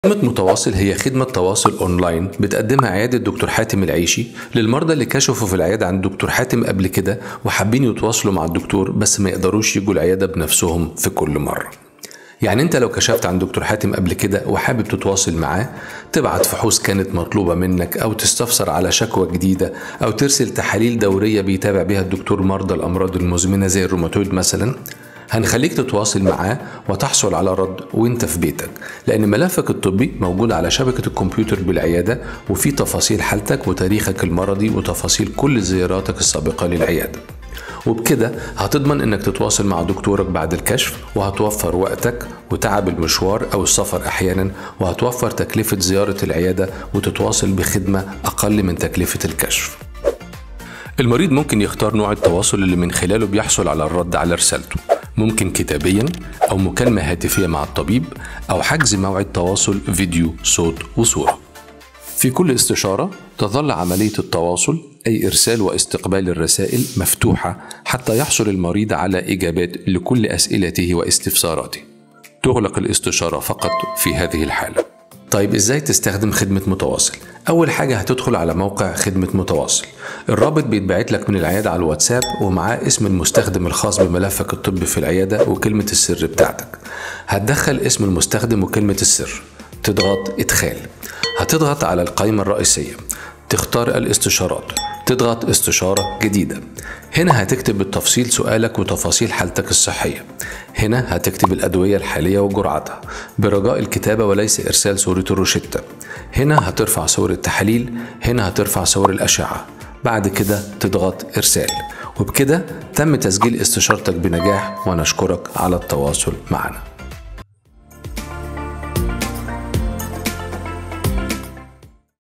خدمة متواصل هي خدمة تواصل أونلاين بتقدمها عيادة دكتور حاتم العيشي للمرضى اللي كشفوا في العيادة عند دكتور حاتم قبل كده وحابين يتواصلوا مع الدكتور بس ما يقدروش يجوا العيادة بنفسهم في كل مرة. يعني انت لو كشفت عند دكتور حاتم قبل كده وحابب تتواصل معاه تبعت فحوص كانت مطلوبة منك أو تستفسر على شكوى جديدة أو ترسل تحاليل دورية بيتابع بيها الدكتور مرضى الأمراض المزمنة زي الروماتويد مثلا هنخليك تتواصل معاه وتحصل على رد وانت في بيتك لان ملفك الطبي موجود على شبكه الكمبيوتر بالعياده وفي تفاصيل حالتك وتاريخك المرضي وتفاصيل كل زياراتك السابقه للعياده وبكده هتضمن انك تتواصل مع دكتورك بعد الكشف وهتوفر وقتك وتعب المشوار او السفر احيانا وهتوفر تكلفه زياره العياده وتتواصل بخدمه اقل من تكلفه الكشف المريض ممكن يختار نوع التواصل اللي من خلاله بيحصل على الرد على رسالته ممكن كتابيا أو مكالمة هاتفية مع الطبيب أو حجز موعد تواصل فيديو صوت وصورة في كل استشارة تظل عملية التواصل أي إرسال واستقبال الرسائل مفتوحة حتى يحصل المريض على إجابات لكل أسئلته واستفساراته تغلق الاستشارة فقط في هذه الحالة طيب ازاي تستخدم خدمة متواصل؟ أول حاجة هتدخل على موقع خدمة متواصل الرابط بيتبعت لك من العيادة على الواتساب ومعاه اسم المستخدم الخاص بملفك الطبي في العيادة وكلمة السر بتاعتك هتدخل اسم المستخدم وكلمة السر تضغط إدخال هتضغط على القائمة الرئيسية تختار الاستشارات تضغط استشارة جديدة هنا هتكتب بالتفصيل سؤالك وتفاصيل حالتك الصحية هنا هتكتب الأدوية الحالية وجرعتها برجاء الكتابة وليس إرسال صورة الروشتة هنا هترفع صور التحاليل هنا هترفع صور الأشعة بعد كده تضغط إرسال وبكده تم تسجيل استشارتك بنجاح ونشكرك على التواصل معنا